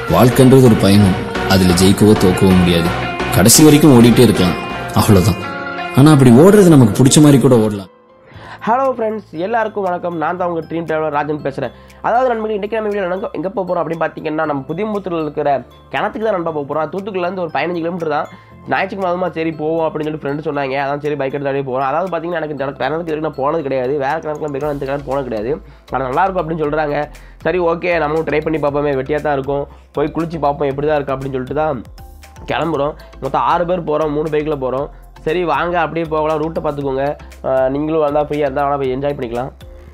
வாழ்க்கைன்றது ஒரு பயணம் அதில் ஜெயிக்கவோ தோக்கவோ முடியாது கடைசி வரைக்கும் ஓடிட்டே இருக்கலாம் அவ்வளோதான் ஆனால் அப்படி ஓடுறது நமக்கு பிடிச்ச மாதிரி கூட ஓடலாம் ஹலோ ஃப்ரெண்ட்ஸ் எல்லாருக்கும் வணக்கம் நான் தான் உங்கள் ட்ரீம் டிராவலர் ராஜன் பேசுகிறேன் அதாவது நண்பர்கள் இன்றைக்கி நம்ம வீடியோ எங்கே எங்கே போக போகிறோம் அப்படின்னு பார்த்தீங்கன்னா நம்ம புதியமுத்தூரில் இருக்கிற கிணத்துக்கு தான் நண்பா போக போகிறோம் தூத்துக்குடிலேருந்து ஒரு பதினஞ்சு கிலோமீட்டர் தான் ஞாயிற்றுக்கு மாதமாக சரி போவோம் அப்படின்னு சொல்லி ஃப்ரெண்டு சொன்னாங்க அதான் சரி பைக் எடுத்து அப்படியே போகிறோம் அதாவது பார்த்தீங்கன்னா எனக்கு இந்த கிணத்துக்கு வரைக்கும் நான் போனது கிடையாது வேறு கிணத்துக்கு போய் இந்த கிணத்து போனது கிடையாது ஆனால் நல்லாயிருக்கும் அப்படின்னு சொல்கிறாங்க சரி ஓகே நம்மளும் ட்ரை பண்ணி பார்ப்போமே வெட்டியாக தான் இருக்கும் போய் குளிச்சு பார்ப்போம் எப்படி தான் இருக்குது அப்படின்னு சொல்லிட்டு தான் கிளம்புறோம் மொத்தம் ஆறு பேர் போகிறோம் மூணு பைக்கில் போகிறோம் சரி வாங்க அப்படியே போகலாம் ரூட்டை பார்த்துக்கோங்க அஹ் நீங்களும் வந்தால் ஃப்ரீயாக இருந்தால் வேணால் போய் என்ஜாய் பண்ணிக்கலாம்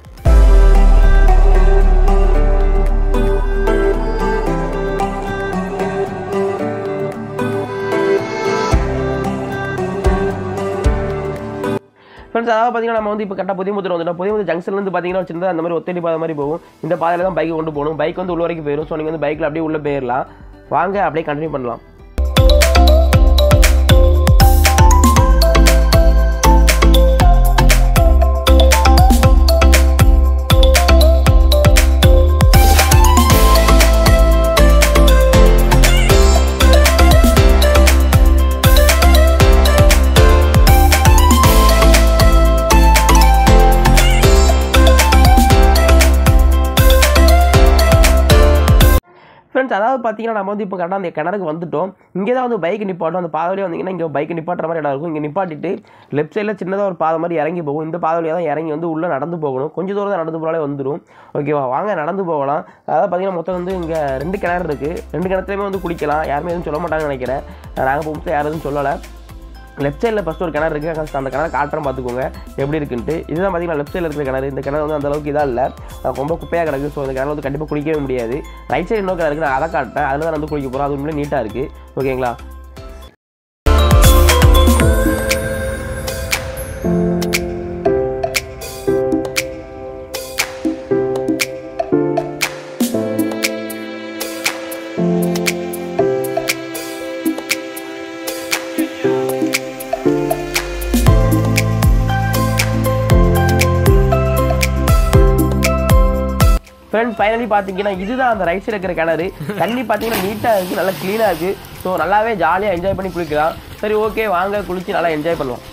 ஃப்ரெண்ட்ஸ் அதாவது பார்த்தீங்கன்னா நம்ம வந்து இப்போ கரெக்டாக புதியமுத்தூர் வந்துட்டோம் புதியமுத்தூர் ஜங்ஷன்லேருந்து பார்த்தீங்கன்னா சின்னதாக அந்த மாதிரி ஒத்தடி பாதை மாதிரி போகும் இந்த பாதையில் தான் பைக் கொண்டு போகணும் பைக் வந்து உள்ள வரைக்கும் போயிடும் ஸோ நீங்கள் வந்து பைக்கில் அப்படியே உள்ளே போயிடலாம் வாங்க அப்படியே கண்டினியூ பண்ணலாம் ஃப்ரெண்ட்ஸ் அதாவது பார்த்தீங்கன்னா நம்ம வந்து இப்போ கரெக்டாக அந்த கிணறுக்கு வந்துட்டோம் இங்கே தான் வந்து பைக் நிப்பாட்டும் அந்த பாதையிலே வந்தீங்கன்னா இங்கே பைக் நிப்பாட்டுற மாதிரி இடம் இருக்கும் இங்கே நிப்பாட்டிட்டு லெஃப்ட் சைடில் சின்னதாக ஒரு பாதை மாதிரி இறங்கி போகும் இந்த பாதை வழியாக தான் இறங்கி வந்து உள்ளே நடந்து போகணும் கொஞ்சம் தூரம் தான் நடந்து போனாலே வந்துடும் ஓகேவா வாங்க நடந்து போகலாம் அதாவது பார்த்தீங்கன்னா மொத்தம் வந்து இங்கே ரெண்டு கிணறு இருக்குது ரெண்டு கிணத்துலையுமே வந்து குளிக்கலாம் யாருமே எதுவும் சொல்ல மாட்டாங்கன்னு நினைக்கிறேன் நாங்கள் போகும்போது யாரும் எதுவும் சொல்லலை லெஃப்ட் சைடில் ஃபஸ்ட் ஒரு கிணறு இருக்குது அந்த கிணறு காட்டுறேன் பார்த்துக்கோங்க எப்படி இருக்குன்ட்டு இதுதான் பார்த்தீங்கன்னா லெஃப்ட் சைடில் இருக்கிற கிணறு இந்த கிணறு வந்து அந்த அளவுக்கு இதாக இல்லை அஹ் ரொம்ப குப்பையாக கிடக்கு ஸோ இந்த கிணறு வந்து கண்டிப்பாக குளிக்கவே முடியாது ரைட் சைடு இன்னொரு கிணறு இருக்குது நான் அதை காட்டுறேன் அதில் தான் வந்து குளிக்க போகிறோம் அது உண்மையிலே நீட்டாக இருக்குது ஓகேங்களா ஃப்ரெண்ட் ஃபைனலி பார்த்தீங்கன்னா இதுதான் அந்த ரைட் சைடு இருக்கிற கிணறு தண்ணி பார்த்தீங்கன்னா நீட்டாக இருக்குது நல்லா க்ளீனாக இருக்குது ஸோ நல்லாவே ஜாலியாக என்ஜாய் பண்ணி குளிக்கலாம் சரி ஓகே வாங்க குளிச்சு நல்லா என்ஜாய் பண்ணலாம்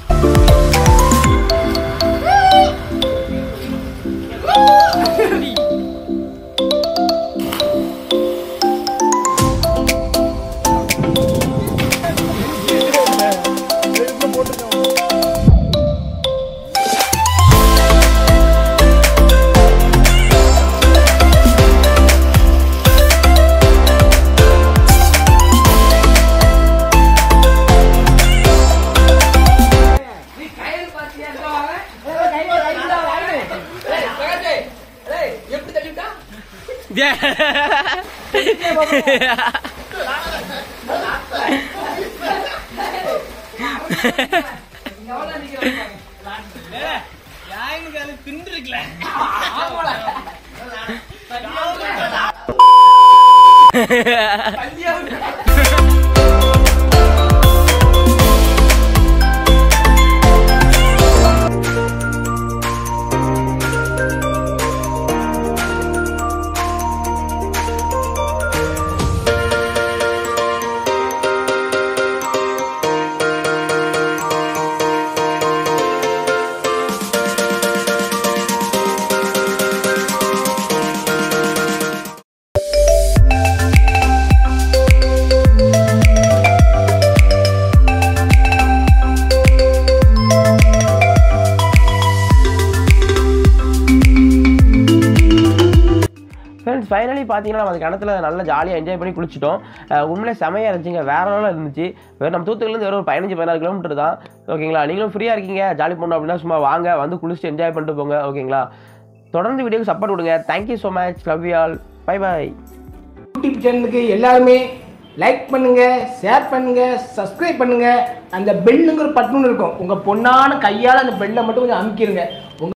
ஃப்ரெண்ட்ஸ் ஃபைனலி பார்த்தீங்கன்னா நம்ம அந்த கிணத்துல நல்லா ஜாலியாக என்ஜாய் பண்ணி குளிச்சிட்டோம் அஹ் உண்மையிலே செமையாக இருந்துச்சுங்க வேற லெவலில் இருந்துச்சு வேறு நம்ம தூத்துக்குலேருந்து வெறும் ஒரு பதினஞ்சு பதினாறு கிலோமீட்டர் தான் ஓகேங்களா நீங்களும் ஃப்ரீயாக இருக்கீங்க ஜாலி பண்ணணும் அப்படின்னா சும்மா வாங்க வந்து குளிச்சுட்டு என்ஜாய் பண்ணிட்டு போங்க ஓகேங்களா தொடர்ந்து வீடியோக்கு சப்போர்ட் கொடுங்க thank you so much love you all bye bye YouTube சேனலுக்கு எல்லாருமே லைக் பண்ணுங்க ஷேர் பண்ணுங்க சப்ஸ்கிரைப் பண்ணுங்க அந்த பெல்லுங்கிற பட்டன் இருக்கும் உங்க பொண்ணான கையால அந்த பெல்லை மட்டும் கொஞ்சம் அமுக்கிடுங்க உங்க